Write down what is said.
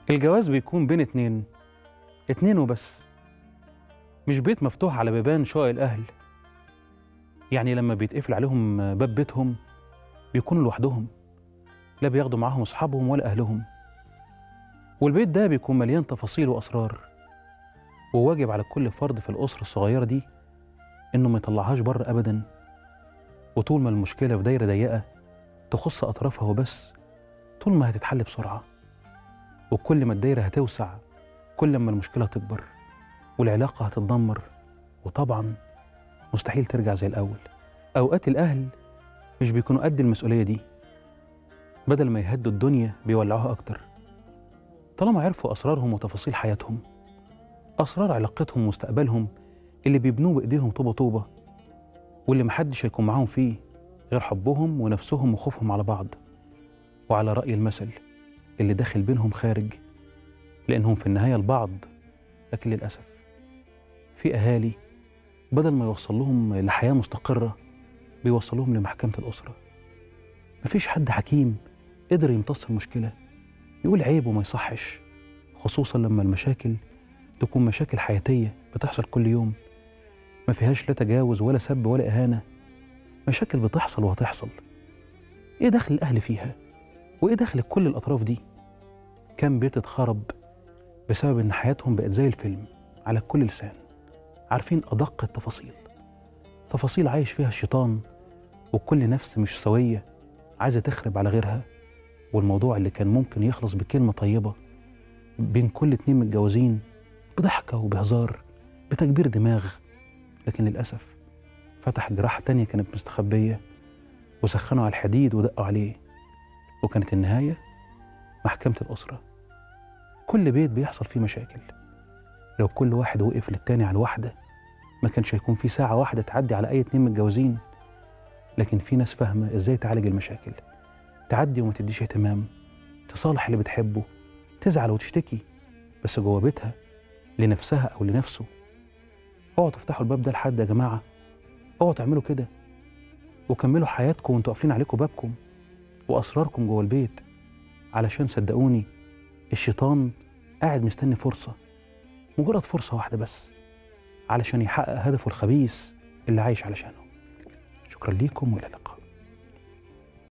الجواز بيكون بين اتنين اتنين وبس مش بيت مفتوح على بيبان شقق الأهل يعني لما بيتقفل عليهم باب بيتهم بيكونوا لوحدهم لا بياخدوا معاهم أصحابهم ولا أهلهم والبيت ده بيكون مليان تفاصيل وأسرار وواجب على كل فرد في الأسرة الصغيرة دي إنه ما يطلعهاش بره أبدا وطول ما المشكلة في دايرة ضيقة تخص أطرافها وبس طول ما هتتحل بسرعة وكل ما الدايرة هتوسع كل ما المشكلة تكبر والعلاقة هتتدمر وطبعا مستحيل ترجع زي الأول أوقات الأهل مش بيكونوا قد المسؤولية دي بدل ما يهدوا الدنيا بيولعوها أكتر طالما عرفوا أسرارهم وتفاصيل حياتهم أسرار علاقتهم ومستقبلهم اللي بيبنوه بإيديهم طوبة طوبة واللي محدش هيكون معاهم فيه غير حبهم ونفسهم وخوفهم على بعض وعلى رأي المثل اللي داخل بينهم خارج لأنهم في النهاية البعض لكن للأسف في أهالي بدل ما يوصل لهم لحياة مستقرة بيوصلوهم لمحكمة الأسرة مفيش حد حكيم قدر يمتص المشكلة يقول عيب وما يصحش خصوصا لما المشاكل تكون مشاكل حياتية بتحصل كل يوم ما فيهاش لا تجاوز ولا سب ولا إهانة مشاكل بتحصل وهتحصل إيه دخل الأهل فيها؟ وإيه دخل كل الأطراف دي؟ كم بيت اتخرب بسبب إن حياتهم بقت زي الفيلم على كل لسان عارفين أدق التفاصيل تفاصيل عايش فيها الشيطان وكل نفس مش سوية عايزة تخرب على غيرها والموضوع اللي كان ممكن يخلص بكلمة طيبة بين كل اتنين متجوزين بضحكة وبهزار بتكبير دماغ لكن للأسف فتح جراحة تانية كانت مستخبية وسخنوا على الحديد ودقوا عليه وكانت النهاية محكمة الأسرة كل بيت بيحصل فيه مشاكل لو كل واحد وقف للتاني على الواحدة ما كانش هيكون في ساعة واحدة تعدي على أي اتنين متجوزين لكن في ناس فاهمة إزاي تعالج المشاكل تعدي وما تديش اهتمام تصالح اللي بتحبه تزعل وتشتكي بس جوه بيتها لنفسها أو لنفسه اوعوا تفتحوا الباب ده لحد يا جماعة اوعوا تعملوا كده وكملوا حياتكم وانتوا قافلين عليكم بابكم وأسراركم جوه البيت علشان صدقوني الشيطان قاعد مستني فرصة مجرد فرصة واحدة بس علشان يحقق هدفه الخبيث اللي عايش علشانه شكرا ليكم والى اللقاء